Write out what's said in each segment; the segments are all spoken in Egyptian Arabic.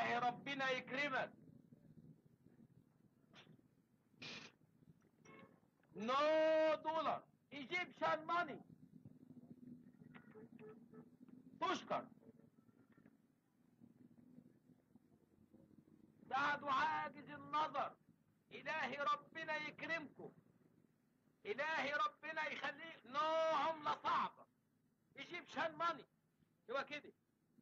إلهي ربنا يكرمك نو دولار ايجيبشن ماني تشكر سعد عاجز النظر إلهي ربنا يكرمكم إلهي ربنا يخليه نو عملة صعبة ايجيبشن ماني هو كده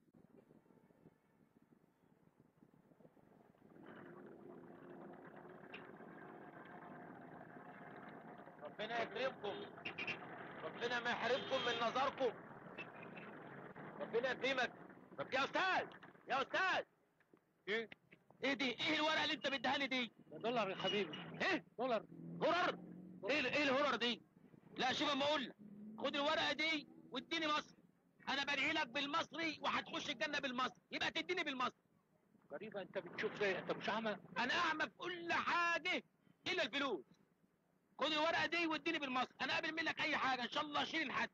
ربنا يكرمكم ربنا ما يحرمكم من نظركم ربنا يكرمك طب يا استاذ يا استاذ ايه ايه دي ايه الورقه اللي انت مديها لي دي ده دولار يا حبيبي ايه دولار هرر ايه ايه الهرر دي لا شوف اما اقول لك خد الورقه دي واديني مصر انا بدعي لك بالمصري وهتخش الجنه بالمصري يبقى تديني بالمصري غريبة انت بتشوف زي انت مش اعمى انا اعمى في كل حاجه الا الفلوس خد الورقه دي واديني بالمصري انا قابل منك اي حاجه ان شاء الله اشيل الحد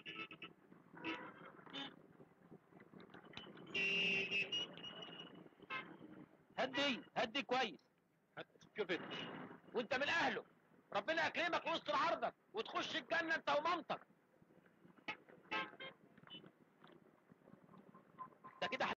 هدي هدي كويس شوف انت وانت من اهله ربنا يكرمك ويستر عرضك وتخش الجنه انت ومامتك ده كده